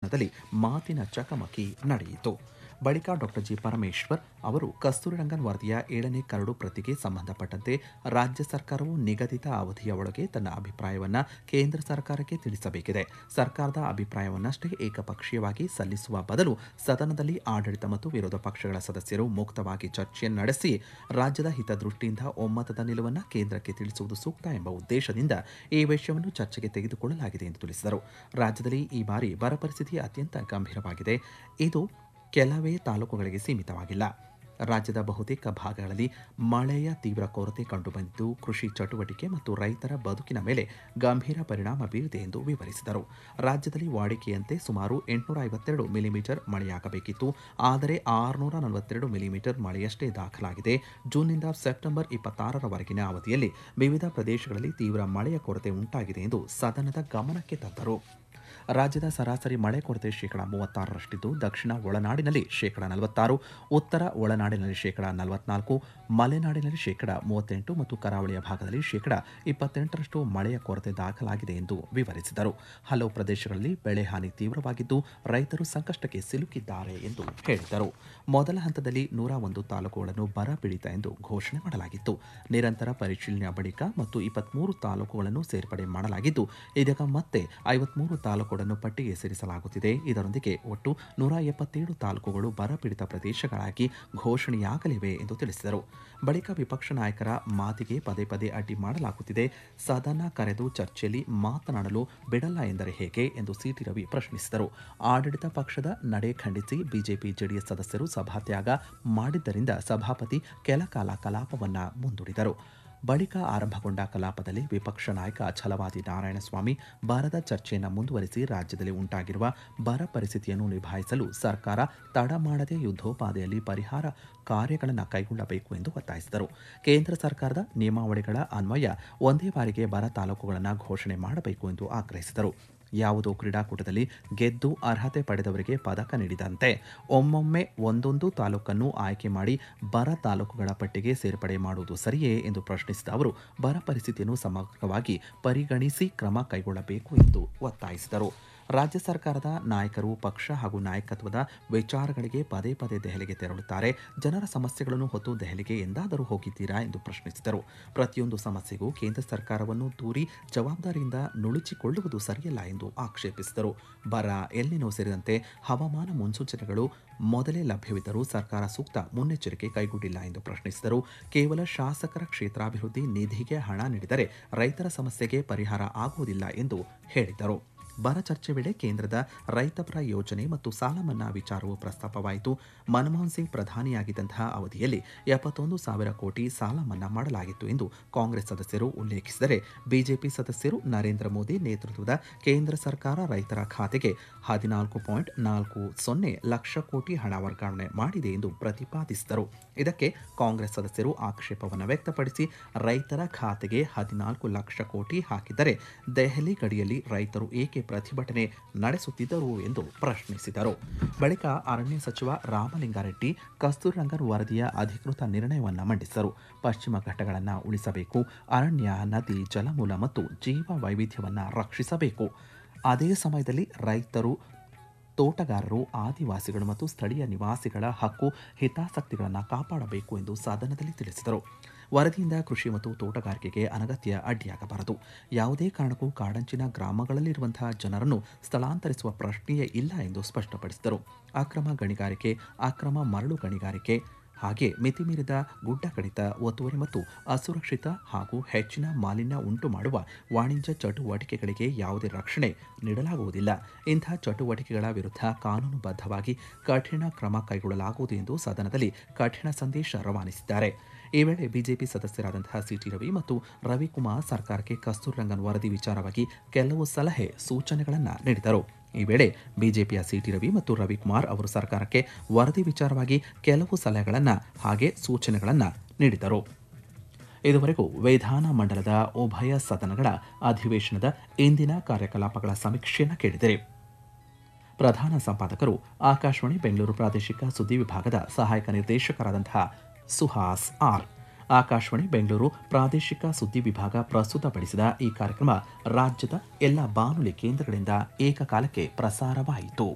ಸದನದಲ್ಲಿ ಮಾತಿನ ಚಕಮಕಿ ನಡೆಯಿತು ಬಳಿಕ ಡಾಕ್ಟರ್ ಜಿ ಪರಮೇಶ್ವರ್ ಅವರು ಕಸ್ತೂರಿ ರಂಗನ್ ವರದಿಯ ಏಳನೇ ಕರಡು ಪ್ರತಿಗೆ ಸಂಬಂಧಪಟ್ಟಂತೆ ರಾಜ್ಯ ಸರ್ಕಾರವು ನಿಗದಿತ ಅವಧಿಯ ಒಳಗೆ ತನ್ನ ಅಭಿಪ್ರಾಯವನ್ನು ಕೇಂದ್ರ ಸರ್ಕಾರಕ್ಕೆ ತಿಳಿಸಬೇಕಿದೆ ಸರ್ಕಾರದ ಅಭಿಪ್ರಾಯವನ್ನಷ್ಟೇ ಏಕಪಕ್ಷೀಯವಾಗಿ ಸಲ್ಲಿಸುವ ಬದಲು ಸದನದಲ್ಲಿ ಆಡಳಿತ ಮತ್ತು ವಿರೋಧ ಪಕ್ಷಗಳ ಸದಸ್ಯರು ಮುಕ್ತವಾಗಿ ಚರ್ಚೆಯನ್ನು ನಡೆಸಿ ರಾಜ್ಯದ ಹಿತದೃಷ್ಟಿಯಿಂದ ಒಮ್ಮತದ ನಿಲುವನ್ನು ಕೇಂದ್ರಕ್ಕೆ ತಿಳಿಸುವುದು ಸೂಕ್ತ ಎಂಬ ಉದ್ದೇಶದಿಂದ ಈ ವಿಷಯವನ್ನು ಚರ್ಚೆಗೆ ತೆಗೆದುಕೊಳ್ಳಲಾಗಿದೆ ಎಂದು ತಿಳಿಸಿದರು ರಾಜ್ಯದಲ್ಲಿ ಈ ಬಾರಿ ಬರ ಪರಿಸ್ಥಿತಿ ಅತ್ಯಂತ ಗಂಭೀರವಾಗಿದೆ ಇದು ಕೆಲವೇ ತಾಲೂಕುಗಳಿಗೆ ಸೀಮಿತವಾಗಿಲ್ಲ ರಾಜ್ಯದ ಬಹುತೇಕ ಭಾಗಗಳಲ್ಲಿ ಮಳೆಯ ತೀವ್ರ ಕೊರತೆ ಕಂಡುಬಂದಿದ್ದು ಕೃಷಿ ಚಟುವಟಿಕೆ ಮತ್ತು ರೈತರ ಬದುಕಿನ ಮೇಲೆ ಗಂಭೀರ ಪರಿಣಾಮ ಬೀರಿದೆ ಎಂದು ವಿವರಿಸಿದರು ರಾಜ್ಯದಲ್ಲಿ ವಾಡಿಕೆಯಂತೆ ಸುಮಾರು ಎಂಟುನೂರ ಐವತ್ತೆರಡು ಮಿಲಿಮೀಟರ್ ಮಳೆಯಾಗಬೇಕಿತ್ತು ಆದರೆ ಆರುನೂರ ನಲವತ್ತೆರಡು ಮಿಲಿಮೀಟರ್ ಮಳೆಯಷ್ಟೇ ದಾಖಲಾಗಿದೆ ಜೂನ್ನಿಂದ ಸೆಪ್ಟೆಂಬರ್ ಇಪ್ಪತ್ತಾರರವರೆಗಿನ ಅವಧಿಯಲ್ಲಿ ವಿವಿಧ ಪ್ರದೇಶಗಳಲ್ಲಿ ತೀವ್ರ ಮಳೆಯ ಕೊರತೆ ಉಂಟಾಗಿದೆ ಎಂದು ಸದನದ ಗಮನಕ್ಕೆ ತಂದರು ರಾಜ್ಯದ ಸರಾಸರಿ ಮಳೆ ಕೊರತೆ ಶೇಕಡ ಮೂವತ್ತಾರರಷ್ಟಿದ್ದು ದಕ್ಷಿಣ ಒಳನಾಡಿನಲ್ಲಿ ಶೇಕಡ ನಲವತ್ತಾರು ಉತ್ತರ ಒಳನಾಡಿನಲ್ಲಿ ಶೇಕಡ ನಲವತ್ನಾಲ್ಕು ಮಲೆನಾಡಿನಲ್ಲಿ ಶೇಕಡ ಮೂವತ್ತೆಂಟು ಮತ್ತು ಕರಾವಳಿಯ ಭಾಗದಲ್ಲಿ ಶೇಕಡ ಇಪ್ಪತ್ತೆಂಟರಷ್ಟು ಮಳೆಯ ಕೊರತೆ ದಾಖಲಾಗಿದೆ ಎಂದು ವಿವರಿಸಿದರು ಹಲವು ಪ್ರದೇಶಗಳಲ್ಲಿ ಬೆಳೆ ಹಾನಿ ತೀವ್ರವಾಗಿದ್ದು ರೈತರು ಸಂಕಷ್ಟಕ್ಕೆ ಸಿಲುಕಿದ್ದಾರೆ ಎಂದು ಹೇಳಿದರು ಮೊದಲ ಹಂತದಲ್ಲಿ ನೂರ ಒಂದು ತಾಲೂಕುಗಳನ್ನು ಬರ ಪೀಡಿತ ಎಂದು ಘೋಷಣೆ ಮಾಡಲಾಗಿತ್ತು ನಿರಂತರ ಪರಿಶೀಲನೆಯ ಬಳಿಕ ಮತ್ತು ಇಪ್ಪತ್ಮೂರು ತಾಲೂಕುಗಳನ್ನು ಸೇರ್ಪಡೆ ಮಾಡಲಾಗಿದ್ದು ಇದೀಗ ಮತ್ತೆ ಐವತ್ಮೂರು ತಾಲೂಕುಗಳನ್ನು ಪಟ್ಟಿಗೆ ಸೇರಿಸಲಾಗುತ್ತಿದೆ ಇದರೊಂದಿಗೆ ಒಟ್ಟು ನೂರ ಎಪ್ಪತ್ತೇಳು ತಾಲೂಕುಗಳು ಬರಪೀಡಿತ ಪ್ರದೇಶಗಳಾಗಿ ಘೋಷಣೆಯಾಗಲಿವೆ ಎಂದು ತಿಳಿಸಿದರು ಬಳಿಕ ವಿಪಕ್ಷ ನಾಯಕರ ಮಾತಿಗೆ ಪದೇ ಪದೇ ಅಡ್ಡಿ ಮಾಡಲಾಗುತ್ತಿದೆ ಸದನ ಕರೆದು ಚರ್ಚೆಯಲ್ಲಿ ಮಾತನಾಡಲು ಬಿಡಲ್ಲ ಎಂದರೆ ಹೇಗೆ ಎಂದು ಸಿಟಿ ರವಿ ಪ್ರಶ್ನಿಸಿದರು ಆಡಳಿತ ಪಕ್ಷದ ನಡೆ ಖಂಡಿಸಿ ಬಿಜೆಪಿ ಜೆಡಿಎಸ್ ಸದಸ್ಯರು ಸಭಾತ್ಯಾಗ ಮಾಡಿದ್ದರಿಂದ ಸಭಾಪತಿ ಕೆಲ ಕಾಲ ಕಲಾಪವನ್ನ ಮುಂದೂಡಿದರು ಬಳಿಕ ಆರಂಭಗೊಂಡ ಕಲಾಪದಲ್ಲಿ ವಿಪಕ್ಷ ನಾಯಕ ಛಲವಾದಿ ನಾರಾಯಣಸ್ವಾಮಿ ಬರದ ಚರ್ಚೆಯನ್ನು ಮುಂದುವರಿಸಿ ರಾಜ್ಯದಲ್ಲಿ ಉಂಟಾಗಿರುವ ಬರ ಪರಿಸ್ಥಿತಿಯನ್ನು ನಿಭಾಯಿಸಲು ಸರ್ಕಾರ ತಡ ಮಾಡದೆ ಯುದ್ಧೋಪಾದಿಯಲ್ಲಿ ಪರಿಹಾರ ಕಾರ್ಯಗಳನ್ನು ಕೈಗೊಳ್ಳಬೇಕು ಎಂದು ಒತ್ತಾಯಿಸಿದರು ಕೇಂದ್ರ ಸರ್ಕಾರದ ನಿಯಮಾವಳಿಗಳ ಅನ್ವಯ ಒಂದೇ ಬಾರಿಗೆ ಬರ ತಾಲೂಕುಗಳನ್ನು ಘೋಷಣೆ ಮಾಡಬೇಕು ಎಂದು ಆಗ್ರಹಿಸಿದರು ಯಾವುದೋ ಕ್ರೀಡಾಕೂಟದಲ್ಲಿ ಗೆದ್ದು ಅರ್ಹತೆ ಪಡೆದವರಿಗೆ ಪದಕ ನೀಡಿದಂತೆ ಒಮ್ಮೊಮ್ಮೆ ಒಂದೊಂದು ತಾಲೂಕನ್ನು ಆಯ್ಕೆ ಮಾಡಿ ಬರ ತಾಲೂಕುಗಳ ಪಟ್ಟಿಗೆ ಸೇರ್ಪಡೆ ಮಾಡುವುದು ಸರಿಯೇ ಎಂದು ಪ್ರಶ್ನಿಸಿದ ಅವರು ಬರ ಪರಿಸ್ಥಿತಿಯನ್ನು ಸಮಗ್ರವಾಗಿ ಪರಿಗಣಿಸಿ ಕ್ರಮ ಕೈಗೊಳ್ಳಬೇಕು ಎಂದು ಒತ್ತಾಯಿಸಿದರು ರಾಜ್ಯ ಸರ್ಕಾರದ ನಾಯಕರು ಪಕ್ಷ ಹಾಗೂ ನಾಯಕತ್ವದ ವಿಚಾರಗಳಿಗೆ ಪದೇ ಪದೇ ದೆಹಲಿಗೆ ತೆರಳುತ್ತಾರೆ ಜನರ ಸಮಸ್ಯೆಗಳನ್ನು ಹೊತ್ತು ದೆಹಲಿಗೆ ಎಂದಾದರೂ ಹೋಗಿದ್ದೀರಾ ಎಂದು ಪ್ರಶ್ನಿಸಿದರು ಪ್ರತಿಯೊಂದು ಸಮಸ್ಯೆಗೂ ಕೇಂದ್ರ ಸರ್ಕಾರವನ್ನು ದೂರಿ ಜವಾಬ್ದಾರಿಯಿಂದ ನುಣುಚಿಕೊಳ್ಳುವುದು ಸರಿಯಲ್ಲ ಎಂದು ಆಕ್ಷೇಪಿಸಿದರು ಬರ ಎಲ್ಲಿನೋ ಸೇರಿದಂತೆ ಹವಾಮಾನ ಮುನ್ಸೂಚನೆಗಳು ಮೊದಲೇ ಲಭ್ಯವಿದ್ದರೂ ಸರ್ಕಾರ ಸೂಕ್ತ ಮುನ್ನೆಚ್ಚರಿಕೆ ಕೈಗೊಂಡಿಲ್ಲ ಎಂದು ಪ್ರಶ್ನಿಸಿದರು ಕೇವಲ ಶಾಸಕರ ಕ್ಷೇತ್ರಾಭಿವೃದ್ಧಿ ನಿಧಿಗೆ ಹಣ ನೀಡಿದರೆ ರೈತರ ಸಮಸ್ಯೆಗೆ ಪರಿಹಾರ ಆಗುವುದಿಲ್ಲ ಎಂದು ಹೇಳಿದರು ಬರ ಚರ್ಚೆ ವೇಳೆ ಕೇಂದ್ರದ ರೈತಪರ ಯೋಜನೆ ಮತ್ತು ಸಾಲ ಮನ್ನಾ ವಿಚಾರವು ಪ್ರಸ್ತಾಪವಾಯಿತು ಮನಮೋಹನ್ ಸಿಂಗ್ ಪ್ರಧಾನಿಯಾಗಿದ್ದಂತಹ ಅವಧಿಯಲ್ಲಿ ಎಪ್ಪತ್ತೊಂದು ಸಾವಿರ ಕೋಟಿ ಸಾಲ ಮನ್ನಾ ಮಾಡಲಾಗಿತ್ತು ಎಂದು ಕಾಂಗ್ರೆಸ್ ಸದಸ್ಯರು ಉಲ್ಲೇಖಿಸಿದರೆ ಬಿಜೆಪಿ ಸದಸ್ಯರು ನರೇಂದ್ರ ಮೋದಿ ನೇತೃತ್ವದ ಕೇಂದ್ರ ಸರ್ಕಾರ ರೈತರ ಖಾತೆಗೆ ಹದಿನಾಲ್ಕು ಪಾಯಿಂಟ್ ನಾಲ್ಕು ಸೊನ್ನೆ ಲಕ್ಷ ಕೋಟಿ ಹಣ ವರ್ಗಾವಣೆ ಮಾಡಿದೆ ಎಂದು ಪ್ರತಿಪಾದಿಸಿದರು ಇದಕ್ಕೆ ಕಾಂಗ್ರೆಸ್ ಸದಸ್ಯರು ಆಕ್ಷೇಪವನ್ನು ವ್ಯಕ್ತಪಡಿಸಿ ರೈತರ ಖಾತೆಗೆ ಹದಿನಾಲ್ಕು ಲಕ್ಷ ಕೋಟಿ ಹಾಕಿದರೆ ದೆಹಲಿ ಗಡಿಯಲ್ಲಿ ರೈತರು ಏಕೆ ಪ್ರತಿಭಟನೆ ನಡೆಸುತ್ತಿದ್ದರು ಎಂದು ಪ್ರಶ್ನಿಸಿದರು ಬಳಿಕ ಅರಣ್ಯ ಸಚಿವ ರಾಮಲಿಂಗಾರೆಡ್ಡಿ ಕಸ್ತೂರಿ ರಂಗನ್ ವರದಿಯ ಅಧಿಕೃತ ನಿರ್ಣಯವನ್ನು ಮಂಡಿಸಿದರು ಪಶ್ಚಿಮ ಘಟ್ಟಗಳನ್ನು ಉಳಿಸಬೇಕು ಅರಣ್ಯ ನದಿ ಜಲಮೂಲ ಮತ್ತು ಜೀವ ವೈವಿಧ್ಯವನ್ನು ರಕ್ಷಿಸಬೇಕು ಅದೇ ಸಮಯದಲ್ಲಿ ರೈತರು ತೋಟಗಾರರು ಆದಿವಾಸಿಗಳು ಮತ್ತು ಸ್ಥಳೀಯ ನಿವಾಸಿಗಳ ಹಕ್ಕು ಹಿತಾಸಕ್ತಿಗಳನ್ನು ಕಾಪಾಡಬೇಕು ಎಂದು ಸದನದಲ್ಲಿ ತಿಳಿಸಿದರು ವರದಿಯಿಂದ ಕೃಷಿ ಮತ್ತು ತೋಟಗಾರಿಕೆಗೆ ಅನಗತ್ಯ ಅಡ್ಡಿಯಾಗಬಾರದು ಯಾವುದೇ ಕಾರಣಕ್ಕೂ ಕಾಡಂಚಿನ ಗ್ರಾಮಗಳಲ್ಲಿರುವಂತಹ ಜನರನ್ನು ಸ್ಥಳಾಂತರಿಸುವ ಪ್ರಶ್ನೆಯೇ ಇಲ್ಲ ಎಂದು ಸ್ಪಷ್ಟಪಡಿಸಿದರು ಅಕ್ರಮ ಗಣಿಗಾರಿಕೆ ಅಕ್ರಮ ಮರಳು ಗಣಿಗಾರಿಕೆ ಹಾಗೆ ಮಿತಿಮೀರಿದ ಗುಡ್ಡ ಕಡಿತ ಒತ್ತುವರಿ ಮತ್ತು ಅಸುರಕ್ಷಿತ ಹಾಗೂ ಹೆಚ್ಚಿನ ಮಾಲಿನ್ಯ ಉಂಟು ಮಾಡುವ ವಾಣಿಜ್ಯ ಚಟುವಟಿಕೆಗಳಿಗೆ ಯಾವುದೇ ರಕ್ಷಣೆ ನೀಡಲಾಗುವುದಿಲ್ಲ ಇಂಥ ಚಟುವಟಿಕೆಗಳ ವಿರುದ್ಧ ಕಾನೂನುಬದ್ಧವಾಗಿ ಕಠಿಣ ಕ್ರಮ ಕೈಗೊಳ್ಳಲಾಗುವುದು ಎಂದು ಸದನದಲ್ಲಿ ಕಠಿಣ ಸಂದೇಶ ರವಾನಿಸಿದ್ದಾರೆ ಈ ವೇಳೆ ಬಿಜೆಪಿ ಸದಸ್ಯರಾದಂತಹ ಸಿಟಿ ರವಿ ಮತ್ತು ರವಿಕುಮಾರ್ ಸರ್ಕಾರಕ್ಕೆ ಕಸ್ತೂರಿ ರಂಗನ್ ವರದಿ ವಿಚಾರವಾಗಿ ಕೆಲವು ಸಲಹೆ ಸೂಚನೆಗಳನ್ನು ನೀಡಿದರು ಈ ವೇಳೆ ಬಿಜೆಪಿಯ ಸಿಟಿ ರವಿ ಮತ್ತು ರವಿಕುಮಾರ್ ಅವರು ಸರ್ಕಾರಕ್ಕೆ ವರದಿ ವಿಚಾರವಾಗಿ ಕೆಲವು ಸಲಹೆಗಳನ್ನು ಹಾಗೆ ಸೂಚನೆಗಳನ್ನು ನೀಡಿದರು ಇದುವರೆಗೂ ವಿಧಾನ ಮಂಡಲದ ಉಭಯ ಸದನಗಳ ಅಧಿವೇಶನದ ಇಂದಿನ ಕಾರ್ಯಕಲಾಪಗಳ ಸಮೀಕ್ಷೆಯನ್ನು ಕೇಳಿದಿರಿ ಪ್ರಧಾನ ಸಂಪಾದಕರು ಆಕಾಶವಾಣಿ ಬೆಂಗಳೂರು ಪ್ರಾದೇಶಿಕ ಸುದ್ದಿ ವಿಭಾಗದ ಸಹಾಯಕ ನಿರ್ದೇಶಕರಾದಂತಹ ಸುಹಾಸ್ ಆರ್ ಆಕಾಶವಾಣಿ ಬೆಂಗಳೂರು ಪ್ರಾದೇಶಿಕ ಸುದ್ದಿ ವಿಭಾಗ ಪ್ರಸ್ತುತಪಡಿಸಿದ ಈ ಕಾರ್ಯಕ್ರಮ ರಾಜ್ಯದ ಎಲ್ಲ ಬಾನುಲಿ ಕೇಂದ್ರಗಳಿಂದ ಏಕಕಾಲಕ್ಕೆ ಪ್ರಸಾರವಾಯಿತು